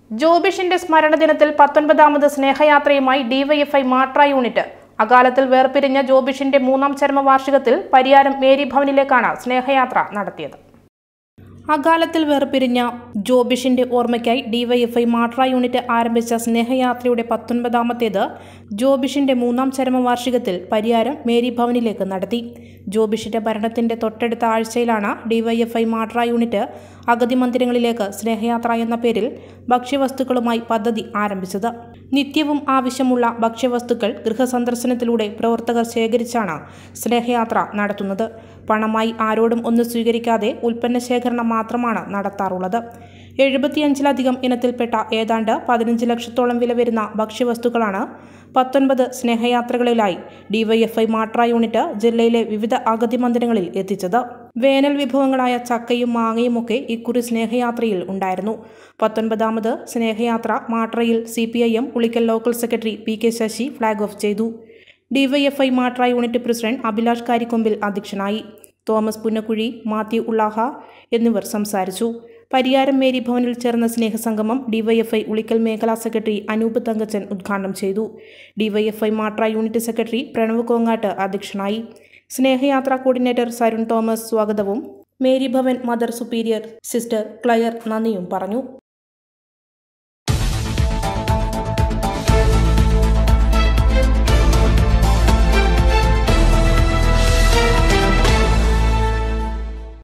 ജോബിഷിന്റെ സ്മരണ ദിനത്തിൽ പത്തൊൻപതാമത് സ്നേഹയാത്രയുമായി DYFI Matra unit അകാലത്തിൽ വേർപിരിഞ്ഞ ജോബിഷിന്റെ മൂന്നാം ചരമവാർഷികത്തിൽ പരിയാരം മേരി ഭവനിലേക്കാണ് സ്നേഹയാത്ര നടത്തിയത് അകാലത്തിൽ വേർപിരിഞ്ഞ ജോബിഷിന്റെ ഓർമ്മയ്ക്കായി ഡിവൈഎഫ്ഐ മാട്ര യൂണിറ്റ് ആരംഭിച്ച സ്നേഹയാത്രയുടെ പത്തൊൻപതാമത്തേത് ജോബിഷിന്റെ മൂന്നാം ചരമവാർഷികത്തിൽ പരിയാരം മേരി ഭവനിലേക്ക് നടത്തി ജോബിഷിന്റെ ഭരണത്തിന്റെ തൊട്ടടുത്ത ആഴ്ചയിലാണ് ഡിവൈഎഫ്ഐ മാട്ര യൂണിറ്റ് അഗതി മന്ദിരങ്ങളിലേക്ക് സ്നേഹയാത്ര എന്ന പേരിൽ ഭക്ഷ്യവസ്തുക്കളുമായി പദ്ധതി ആരംഭിച്ചത് നിത്യവും ആവശ്യമുള്ള ഭക്ഷ്യവസ്തുക്കൾ ഗൃഹസന്ദർശനത്തിലൂടെ പ്രവർത്തകർ ശേഖരിച്ചാണ് സ്നേഹയാത്ര നടത്തുന്നത് പണമായി ആരോടും ഒന്നും സ്വീകരിക്കാതെ ഉൽപ്പന്ന ശേഖരണം മാത്രമാണ് നടത്താറുള്ളത് എഴുപത്തിയഞ്ചിലധികം ഇനത്തിൽപ്പെട്ട ഏതാണ്ട് പതിനഞ്ച് ലക്ഷത്തോളം വില വരുന്ന ഭക്ഷ്യവസ്തുക്കളാണ് പത്തൊൻപത് സ്നേഹയാത്രകളിലായി ഡിവൈഎഫ്ഐ മാട്ര യൂണിറ്റ് ജില്ലയിലെ വിവിധ അഗതി മന്ദിരങ്ങളിൽ എത്തിച്ചത് വേനൽ വിഭവങ്ങളായ ചക്കയും മാങ്ങയുമൊക്കെ ഇക്കുറി സ്നേഹയാത്രയിൽ ഉണ്ടായിരുന്നു പത്തൊൻപതാമത് സ്നേഹയാത്ര മാട്രയിൽ C P I M Ulikkal local secretary P K Sasi flag off ചെയ്തു DYFI Matra unit president Abhilash Karikkombil അധ്യക്ഷനായി തോമസ് പുന്നക്കുഴി മാത്യു ഉള്ളാഹ എന്നിവർ സംസാരിച്ചു പരിയാരം മേരി ഭവനിൽ ചേർന്ന സ്നേഹസംഗമം ഡിവൈഎഫ്ഐ ഉളിക്കൽ മേഖലാ സെക്രട്ടറി അനൂപ് തങ്കച്ചൻ ഉദ്ഘാടനം ചെയ്തു DYFI Matra unit secretary Pranav Kongat അധ്യക്ഷനായി സ്നേഹയാത്രാ കോർഡിനേറ്റർ സരുൺ തോമസ് സ്വാഗതവും Mary Bhavan mother superior sister Clare നന്ദിയും പറഞ്ഞു